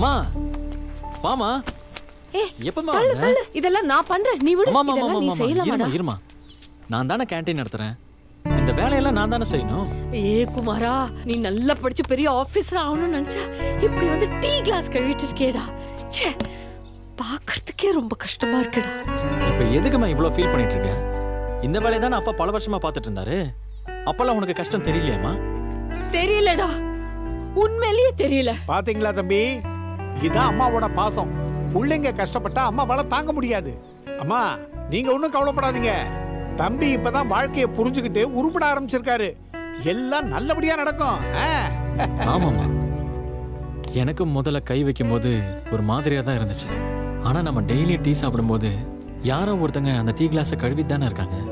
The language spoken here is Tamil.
அம்மா வாமா ஏ எப்பமா தள்ளு வந்த? தள்ளு இதெல்லாம் நான் பண்றேன் நீ விடு அம்மா, அம்மா, இதெல்லாம் நீ அம்மா, அம்மா, செய்யலாமாடா இருமா, இருமா நான் தானே கேண்டீன் நடத்துறேன் இந்த வேலையெல்லாம் நான் தானே செய்யணும் ஏ குமாரா நீ நல்லா படிச்சு பெரிய ஆபீசர் ஆகணும்னு நினைச்சா இப்படி வந்து டீ கிளாஸ் கழுவிட்டு இருக்கேடா ச்சே பாக்குறதுக்கே ரொம்ப கஷ்டமா இருக்குடா இப்ப எதுக்குமா இவ்வளவு ஃபீல் பண்ணிட்டு இருக்க இந்த வேலையை தானே அப்பா பல வருஷமா பார்த்துட்டு இருந்தாரு அப்பெல்லாம் உனக்கு கஷ்டம் தெரியலையாம்மா தெரியலடா உண்மையிலேயே தெரியல பாத்தீங்களா தம்பி இதான் அம்மாவோட பாசம் பிள்ளைங்க கஷ்டப்பட்டா அம்மாவால தாங்க முடியாது அம்மா நீங்க ஒண்ணும் கவலைப்படாதீங்க தம்பி இப்பதான் வாழ்க்கையை புரிஞ்சுக்கிட்டு உருப்பட ஆரம்பிச்சிருக்காரு எல்லாம் நல்லபடியா நடக்கும் ஆ? ஆமாம்மா எனக்கும் முதல்ல கை வைக்கும்போது ஒரு மாதிரியா தான் இருந்துச்சு ஆனா நம்ம டெய்லி டீ சாப்பிடும்போது யாரோ ஒருத்தங்க அந்த டீ கிளாஸை கழுவி தானே இருக்காங்க